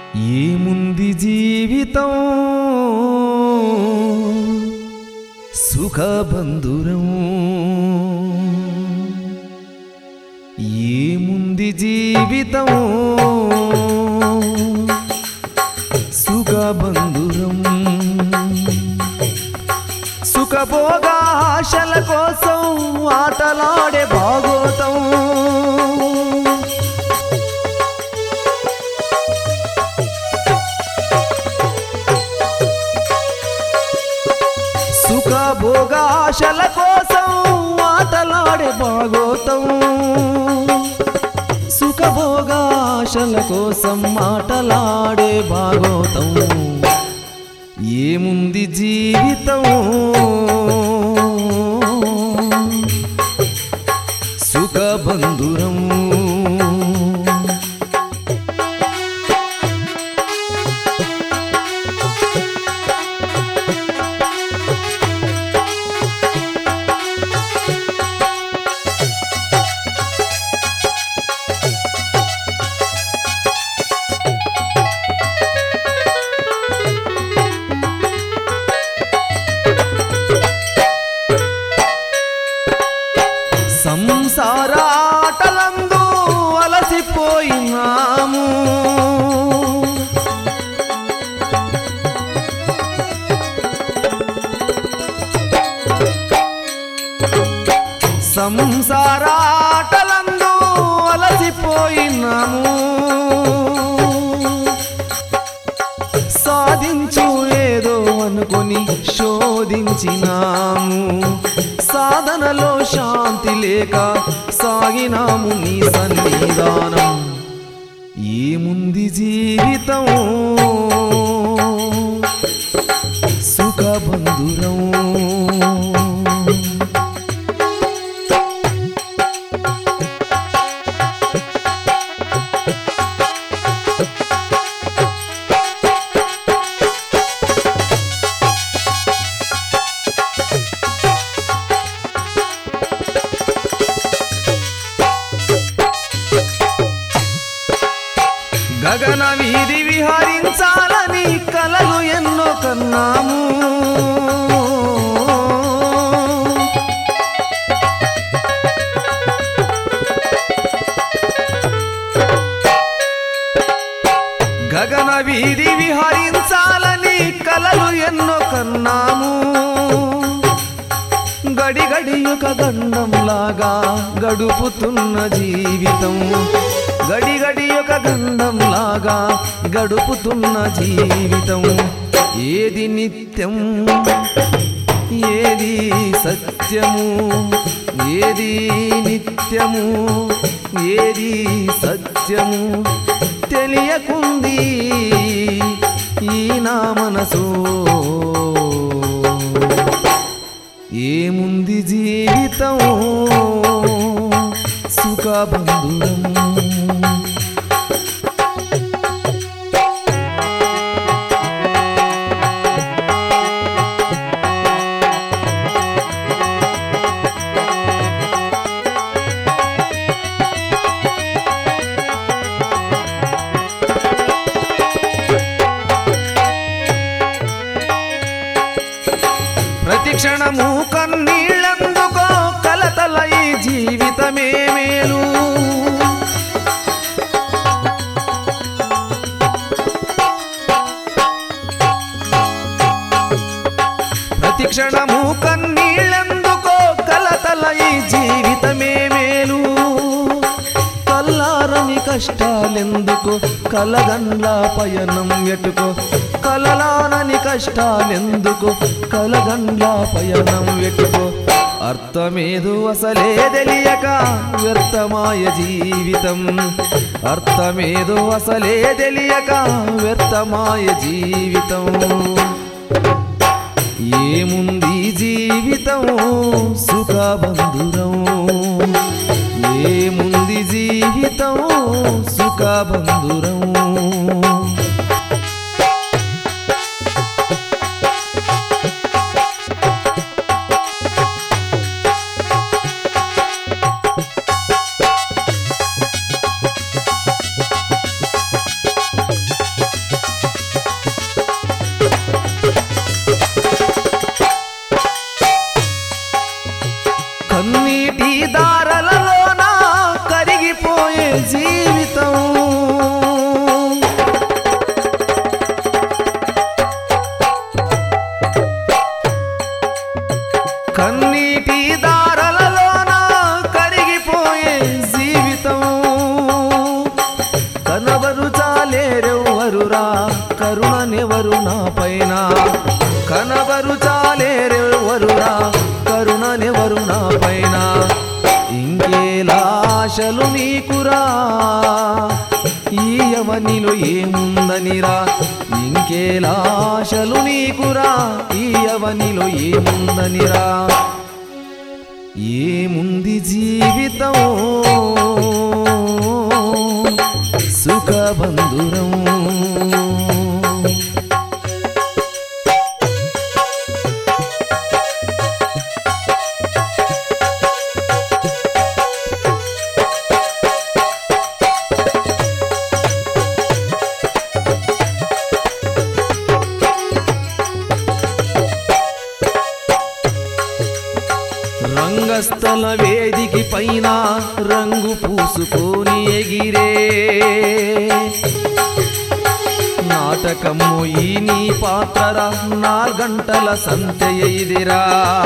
ఏముంది జీవితం సుఖబంధురం ఏముంది జీవితం సుఖబంధురం సుఖభోగాశల కోసం ఆటలాడే భాగోతం సుఖభోగాశల కోసం ఆటలాడే భాగోతం సుఖభోగాశల కోసం మాటలాడే భాగోతం ఏముంది జీవితం సుఖబంధురం సంసారాటలందు అలసిపోయినాము సంసారాటలందు అలసిపోయినాము సాధించు ఏదో అనుకొని శోధించినాము సాధనలో శాంతి లేక సాగినాము నీ సన్నిధానం ఏముంది జీవితం సుఖబంధురం గగన వీధి విహరించాలని కలలు ఎన్నో కన్నాము గగన వీధి విహరించాలని కలలు ఎన్నో కన్నాము గడి గడి ఒక గండంలాగా గడుపుతున్న జీవితం గడి గడి ఒక గండంలాగా గడుపుతున్న జీవితం ఏది నిత్యం ఏది సత్యము ఏది నిత్యము ఏది సత్యము తెలియకుంది ఈ నా మనసు ఏముంది జీవితం సుఖబంధురం ప్రతి క్షణము కన్నీళ్ళందుకో కలతల ఈ జీవితమే మేలు ప్రతి క్షణము కన్నీళ్ళందుకో కలతల ఈ జీవితమే మేలు కల్లారని కష్టాలెందుకు కలగండ్ల పయనం ఎటుకో కలలానని కష్టాలెందుకు కలగండ్ల పయనం ఎటుకో అర్థమేదు అసలే తెలియక వ్యర్థమాయ జీవితం అర్థమేదు అసలే తెలియక వ్యర్థమాయ జీవితం ఏముంది జీవితం సుఖబంధురం ఏముంది జీవితం సుఖబంధురం నా పైన కనబరుచాలేరెవరురా కరుణనెవరు నా పైన ఇంకేలాశలు నీకురా ఈ అవనిలో ఏముందనిరా ఇంకేలాశలు నీకురా ఈ అవనిలో ఏముందనిరా ఏముంది జీవితం సుఖబంధురం రంగస్థల వేదికి పైన రంగు పూసుకొని ఎగిరే నాటకము ఈ నీ పాత్రరా నా గంటల సంతె ఎయిదిరా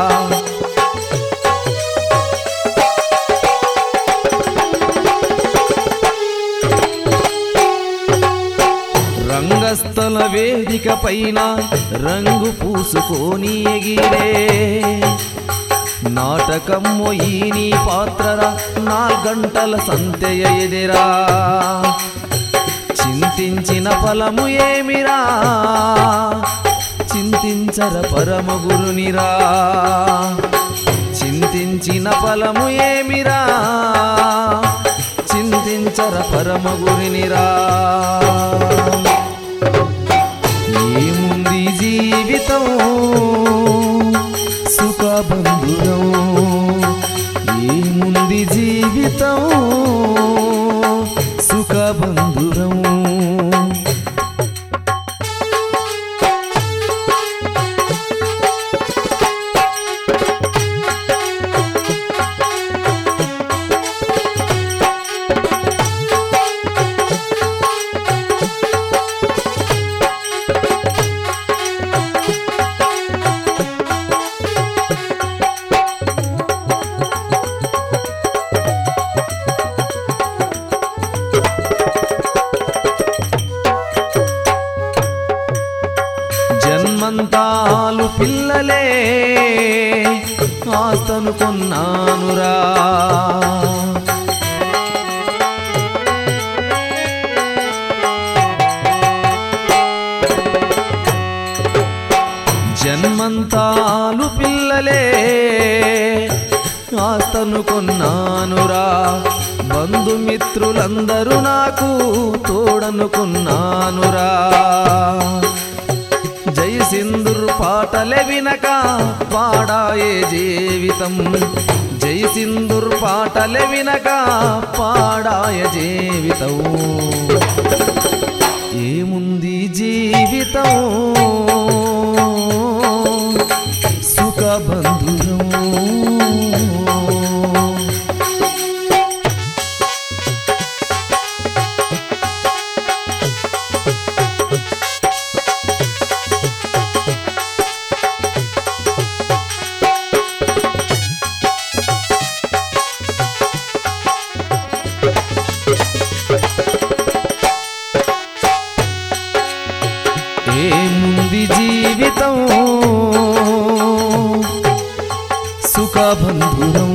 రంగస్థల వేదిక పైన రంగు పూసుకొని ఎగిరే నాటకము ఈ నీ పాత్రరా నా గంటల సంతెయ ఎదిరా చింతించిన ఫలము ఏమిరా చింతించర పరమ గురునిరా చింతించిన ఫలము ఏమిరా చింతించర పరమ గురినిరా ఏముంది జీవితం సుఖబంధురం ఏముంది జీవితం సుఖబంధురం జన్మంతాలు పిల్లలే ఆస్తను కొన్నానురా జన్మంతాలు పిల్లలే ఆస్తను కొన్నానురా బంధుమిత్రులందరూ నాకు తోడనుకున్నానురా జై సింధుర్ పాటలే వినక పాడాయే జీవితం జై సింధుర్ పాటలే వినక పాడాయ జీవితం ఏముంది జీవితం సుఖబంధురం ఏముంది జీవితం సుఖబంధురం